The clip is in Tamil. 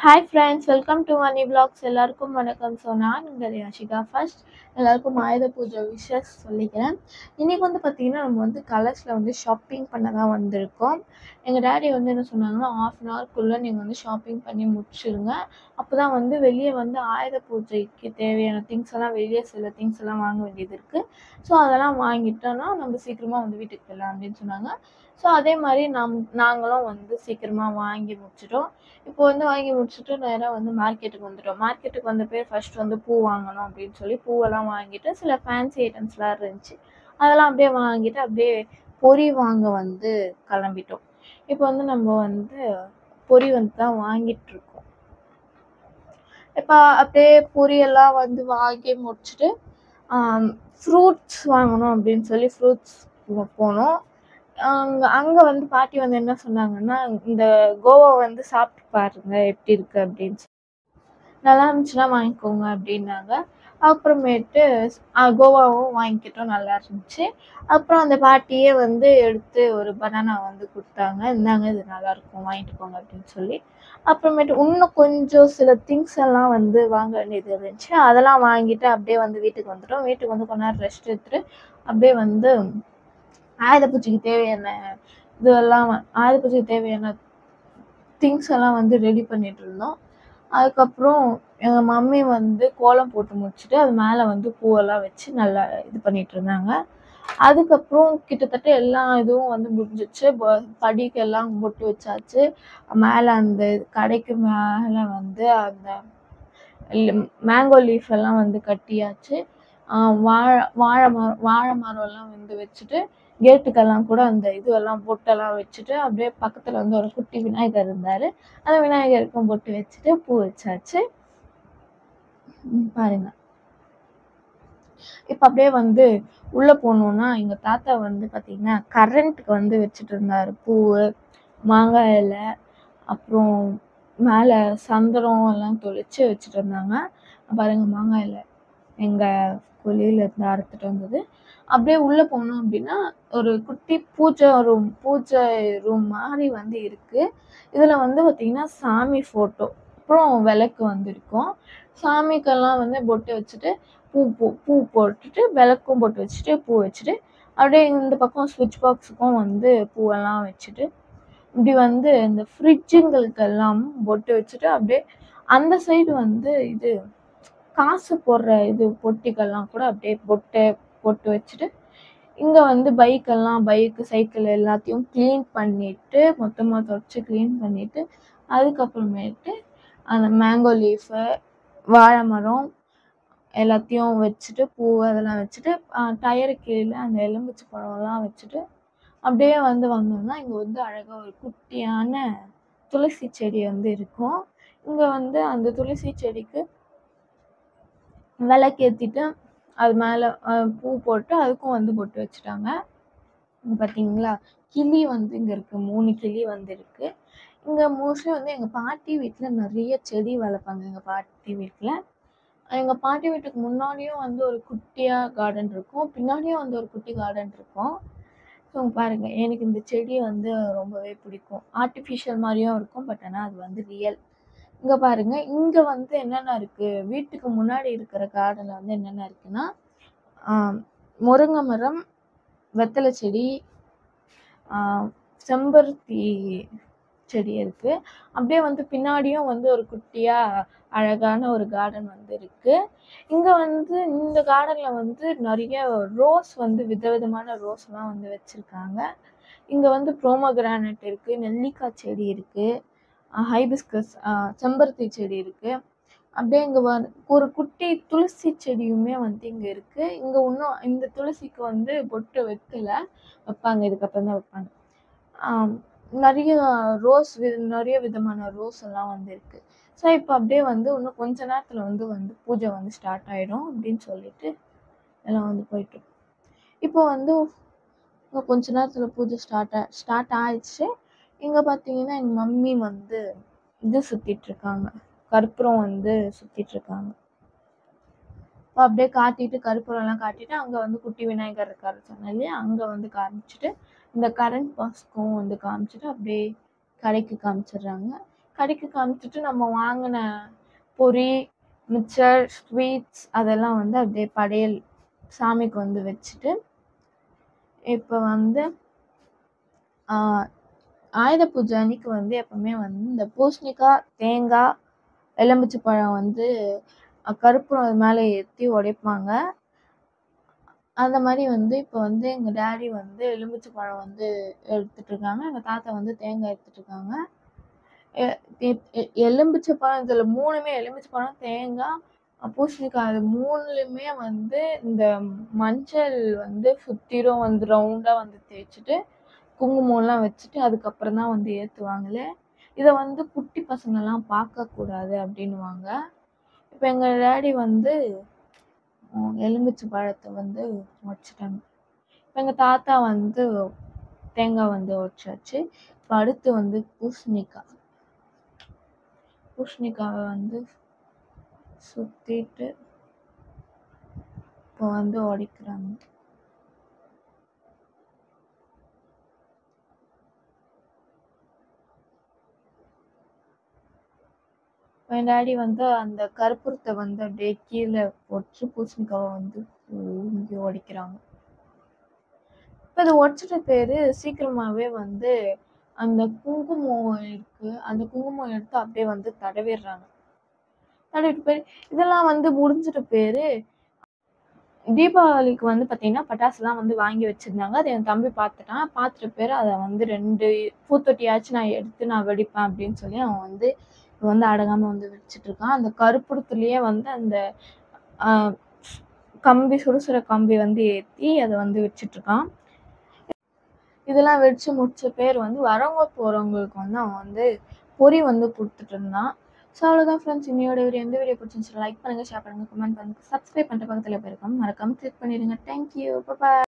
hi friends welcome to Mani vlogs எல்லாருக்கும் வணக்கம் ஸோ நான் உங்கள் யாஷிகா ஃபர்ஸ்ட் எல்லாருக்கும் ஆயுத பூஜை விஷஸ் சொல்லிக்கிறேன் இன்றைக்கி வந்து பார்த்திங்கன்னா நம்ம வந்து கலர்ஸில் வந்து ஷாப்பிங் பண்ண தான் வந்திருக்கோம் எங்கள் டேடி வந்து என்ன சொன்னாங்கன்னா ஆஃப் அன் ஹவர்க்குள்ளே நீங்கள் வந்து ஷாப்பிங் பண்ணி முடிச்சிடுங்க அப்போ தான் வந்து வெளியே வந்து ஆயுத பூஜைக்கு தேவையான திங்ஸ் எல்லாம் வெளியே சில திங்ஸ் எல்லாம் வாங்க வேண்டியது இருக்குது ஸோ அதெல்லாம் வாங்கிட்டோன்னா நம்ம சீக்கிரமாக வந்து வீட்டுக்கு போயிடலாம் அப்படின்னு சொன்னாங்க ஸோ அதே மாதிரி நம் நாங்களும் வந்து சீக்கிரமாக வாங்கி முடிச்சிட்டோம் இப்போ வந்து வாங்கி முடிச்சுட்டு நேராக வந்து மார்க்கெட்டுக்கு வந்துட்டோம் மார்க்கெட்டுக்கு வந்த பேர் ஃபர்ஸ்ட் வந்து பூ வாங்கணும் அப்படின்னு சொல்லி பூவெல்லாம் வாங்கிட்டு சில ஃபேன்சி ஐட்டம்ஸ்லாம் இருந்துச்சு அதெல்லாம் அப்படியே வாங்கிட்டு அப்படியே பொரி வாங்க வந்து கிளம்பிட்டோம் இப்போ வந்து நம்ம வந்து பொரி வந்து தான் வாங்கிட்டு இருக்கோம் இப்போ அப்படியே பொரியெல்லாம் வந்து வாங்கி முடிச்சுட்டு ஃப்ரூட்ஸ் வாங்கணும் அப்படின்னு சொல்லி ஃப்ரூட்ஸ் போனோம் அங்கே அங்கே வந்து பாட்டி வந்து என்ன சொன்னாங்கன்னா இந்த கோவா வந்து சாப்பிட்டு பாருங்க எப்படி இருக்கு அப்படின்னு சொல்லி நல்லா இருந்துச்சுன்னா வாங்கிக்கோங்க அப்படின்னாங்க அப்புறமேட்டு அஹ், கோவாவும் வாங்கிக்கிட்டோம் நல்லா இருந்துச்சு அப்புறம் அந்த பாட்டியே வந்து எடுத்து ஒரு பனானா வந்து கொடுத்தாங்க இந்தாங்க இது நல்லா இருக்கும் வாங்கிட்டு போங்க அப்படின்னு சொல்லி அப்புறமேட்டு இன்னும் கொஞ்சம் சில திங்ஸ் எல்லாம் வந்து வாங்க வேண்டியது இருந்துச்சு அதெல்லாம் வாங்கிட்டு அப்படியே வந்து வீட்டுக்கு வந்துட்டோம் வீட்டுக்கு வந்து கொஞ்ச நேரம் ரெஸ்ட் எடுத்துட்டு அப்படியே வந்து ஆயுத பூஜைக்கு தேவையான இதெல்லாம் வ- ஆயுத பூஜைக்கு தேவையான திங்ஸ் எல்லாம் வந்து ரெடி பண்ணிட்டு இருந்தோம் அதுக்கப்புறம் எங்கள் மம்மி வந்து கோலம் போட்டு முடிச்சுட்டு அது மேலே வந்து பூவெல்லாம் வச்சு நல்லா இது பண்ணிட்டு இருந்தாங்க அதுக்கப்புறம் கிட்டத்தட்ட எல்லா இதுவும் வந்து முடிஞ்சிச்சு ப- படிக்கு எல்லாம் பொட்டு வச்சாச்சு மேலே அந்த கடைக்கு மேலே வந்து அந்த மேங்கோ லீஃப் எல்லாம் வந்து கட்டியாச்சு ஆஹ் வாழை வாழை மரம் வாழை மரம் எல்லாம் வந்து வச்சுட்டு கேட்டுக்கெல்லாம் கூட அந்த இதுவெல்லாம் பொட்டெல்லாம் வச்சுட்டு அப்படியே பக்கத்தில் வந்து ஒரு குட்டி விநாயகர் இருந்தார் அந்த விநாயகருக்கும் பொட்டு வச்சுட்டு பூ வச்சாச்சு ம், பாருங்க இப்போ அப்படியே வந்து உள்ளே போனோம்னா எங்கள் தாத்தா வந்து பார்த்தீங்கன்னா கரண்ட்டுக்கு வந்து வச்சுட்டு இருந்தார் பூவு மாங்காய் இலை அப்புறம் மேலே சந்தனம் எல்லாம் தொளிச்சு வச்சுட்டு இருந்தாங்க பாருங்க மாங்காய் இலை எங்கள் கொல்லியில இருந்து அறுத்துட்டு வந்தது அப்படியே உள்ளே போனோம் அப்படின்னா ஒரு குட்டி பூஜை ரூம் பூஜை ரூம் மாதிரி வந்து இருக்கு இதில் வந்து பார்த்தீங்கன்னா சாமி ஃபோட்டோ அப்புறம் விளக்கு வந்து இருக்கும் சாமிக்கெல்லாம் வந்து பொட்டு வச்சுட்டு பூ பூ பூ போட்டுட்டு விளக்கும் போட்டு வச்சுட்டு பூ வச்சுட்டு அப்படியே இந்த பக்கம் ஸ்விட்ச் பாக்ஸுக்கும் வந்து பூவெல்லாம் வச்சுட்டு இப்படி வந்து இந்த ஃப்ரிட்ஜுங்களுக்கெல்லாம் பொட்டு வச்சுட்டு அப்படியே அந்த சைடு வந்து இது காசு போடுற இது பொட்டிக்கெல்லாம் கூட அப்படியே பொட்டு போட்டு வச்சுட்டு இங்கே வந்து பைக்கெல்லாம் பைக்கு சைக்கிள் எல்லாத்தையும் க்ளீன் பண்ணிட்டு மொத்தமாக தொடச்சி க்ளீன் பண்ணிட்டு அதுக்கப்புறமேட்டு அந்த மேங்கோ லீஃபு வாழை மரம் எல்லாத்தையும் வச்சுட்டு பூ அதெல்லாம் வச்சுட்டு டயரு கீழே அந்த எலுமிச்சை பழம்லாம் வச்சுட்டு அப்படியே வந்து வந்தோம்னா இங்கே வந்து அழகாக ஒரு குட்டியான துளசி செடி வந்து இருக்கும் இங்கே வந்து அந்த துளசி செடிக்கு விளக்கேற்றிட்டு அது மேலே பூ போட்டு அதுக்கும் வந்து பொட்டு வச்சுட்டாங்க இங்க பார்த்தீங்களா கிளி வந்து இங்கே இருக்குது மூணு கிளி வந்து இருக்குது இங்கே மோஸ்ட்லி வந்து எங்கள் பாட்டி வீட்டில் நிறைய செடி வளர்ப்பாங்க எங்கள் பாட்டி வீட்டில் எங்கள் பாட்டி வீட்டுக்கு முன்னாடியும் வந்து ஒரு குட்டியாக கார்டன் இருக்கும் பின்னாடியும் வந்து ஒரு குட்டி கார்டன் இருக்கும் ஸோ பாருங்க எனக்கு இந்த செடி வந்து ரொம்பவே பிடிக்கும் ஆர்டிஃபிஷியல் மாதிரியும் இருக்கும் பட் ஆனால் அது வந்து ரியல் இங்கே பாருங்க இங்கே வந்து என்னென்ன இருக்குது வீட்டுக்கு முன்னாடி இருக்கிற கார்டனில் வந்து என்னென்ன இருக்குன்னா ஆம், முருங்கை மரம் வெத்தலை செடி ஆஹ், செம்பருத்தி செடி இருக்குது அப்படியே வந்து பின்னாடியும் வந்து ஒரு குட்டியாக அழகான ஒரு கார்டன் வந்து இருக்குது இங்கே வந்து இந்த கார்டனில் வந்து நிறைய ரோஸ் வந்து விதவிதமான ரோஸ்லாம் வந்து வச்சுருக்காங்க இங்கே வந்து ப்ரோமோகிரானட் இருக்குது நெல்லிக்காய் செடி இருக்குது ஹைபிஸ்கஸ் செம்பருத்தி செடி இருக்குது அப்படியே இங்கே ஒரு குட்டி துளசி செடியுமே வந்து இங்கே இருக்குது இங்கே இன்னும் இந்த துளசிக்கு வந்து பொட்டு வைக்கல வைப்பாங்க இதுக்கப்புறம் தான் வைப்பாங்க ஆம், நிறைய ரோஸ் வி நிறைய விதமான ரோஸ் எல்லாம் வந்து இருக்கு ஸோ இப்போ அப்படியே வந்து இன்னும் கொஞ்ச நேரத்தில் வந்து வந்து பூஜை வந்து ஸ்டார்ட் ஆயிடும் அப்படின்னு சொல்லிட்டு எல்லாம் வந்து போயிட்டு இப்போ வந்து இன்னும் கொஞ்ச நேரத்தில் பூஜை ஸ்டார்ட் ஸ்டார்ட் ஆயிடுச்சு இங்கே பார்த்தீங்கன்னா எங்கள் மம்மி வந்து இது சுத்திட்டு இருக்காங்க கற்பூரம் வந்து சுத்திட்டு இருக்காங்க இப்போ அப்படியே காட்டிட்டு கற்பூரம்லாம் காட்டிட்டு அங்கே வந்து குட்டி விநாயகர் இருக்காரு சொன்னேன் இல்லையா அங்கே வந்து காமிச்சிட்டு இந்த கரண்ட் பாஸ்க்கும் வந்து காமிச்சிட்டு அப்படியே கடைக்கு காமிச்சிடுறாங்க கடைக்கு காமிச்சிட்டு நம்ம வாங்கின பொரி மிச்சர் ஸ்வீட்ஸ் அதெல்லாம் வந்து அப்படியே படையல் சாமிக்கு வந்து வச்சுட்டு இப்போ வந்து ஆஹ், ஆயுத பூஜை அன்னைக்கு வந்து எப்பவுமே வந்து இந்த பூசணிக்காய் தேங்காய் எலுமிச்சை பழம் வந்து அஹ், கற்பூரம் அது மேலே ஏற்றி உடைப்பாங்க அந்த மாதிரி வந்து இப்போ வந்து எங்கள் டேடி வந்து எலுமிச்சை பழம் வந்து எடுத்துட்டு இருக்காங்க எங்கள் தாத்தா வந்து தேங்காய் எடுத்துட்டு இருக்காங்க எ- எ- எ- எலுமிச்சை பழம் இதில் மூணுமே எலுமிச்சை பழம் தேங்காய் அஹ் பூசணிக்காய் அது மூணுலையுமே வந்து இந்த மஞ்சள் வந்து சுத்திரும் வந்து ரவுண்டாக வந்து தேய்ச்சிட்டு குங்குமம்லாம் வச்சுட்டு அதுக்கப்புறம் தான் வந்து ஏற்றுவாங்களே இதை வந்து குட்டி பசங்கள்லாம் பார்க்கக்கூடாது அப்படின்னுவாங்க இப்போ எங்கள் டேடி வந்து உம், எலுமிச்சை பழத்தை வந்து உடைச்சிட்டாங்க இப்போ எங்கள் தாத்தா வந்து தேங்காய் வந்து உடைச்சாச்சு இப்போ அடுத்து வந்து பூசணிக்காய் பூசணிக்காவை வந்து சுத்திட்டு இப்போ வந்து உடைக்கிறாங்க என் டாடி வந்து அந்த கற்பூரத்தை வந்து அப்படியே கீழே போட்டு பூசணிக்காவை வந்து இங்கே உடைக்கிறாங்க இப்போ இது உடைச்சிட்ட பேரு சீக்கிரமாவே வந்து அந்த குங்குமம் இருக்கு அந்த குங்குமம் எடுத்து அப்படியே வந்து தடவிடுறாங்க தடவிட்டு பேர் இதெல்லாம் வந்து முடிஞ்சிட்ட பேரு தீபாவளிக்கு வந்து பார்த்தீங்கன்னா பட்டாசுலாம் வந்து வாங்கி வச்சிருந்தாங்க அதை என் தம்பி பார்த்துட்டான் பார்த்துட்ட பேர் அதை வந்து ரெண்டு பூத்தொட்டியாச்சும் நான் எடுத்து நான் வெடிப்பேன் அப்படின்னு சொல்லி அவன் வந்து இப்போ வந்து அடங்காமல் வந்து வச்சுட்டு இருக்கான் அந்த கருப்புறத்துலேயே வந்து அந்த ஆஹ், கம்பி சுடுசுற கம்பி வந்து ஏற்றி அதை வந்து வச்சுட்டு இருக்கான் இதெல்லாம் வெடிச்சு முடிச்ச பேர் வந்து வரவங்க போகிறவங்களுக்கு வந்து அவன் வந்து பொரி வந்து கொடுத்துட்டு இருந்தான் ஸோ அவ்வளோதான் ஃப்ரெண்ட்ஸ் இன்னையோட வீடியோ எந்த வீடியோ பிடிச்சிருந்துச்சு லைக் பண்ணுங்கள் ஷேர் பண்ணுங்கள் கமெண்ட் பண்ணுங்கள் சப்ஸ்கிரைப் பண்ணிட்டு பக்கத்தில் போயிருக்கோம் மறக்காம கிளிக் பண்ணிடுங்க தேங்க்யூ பாய்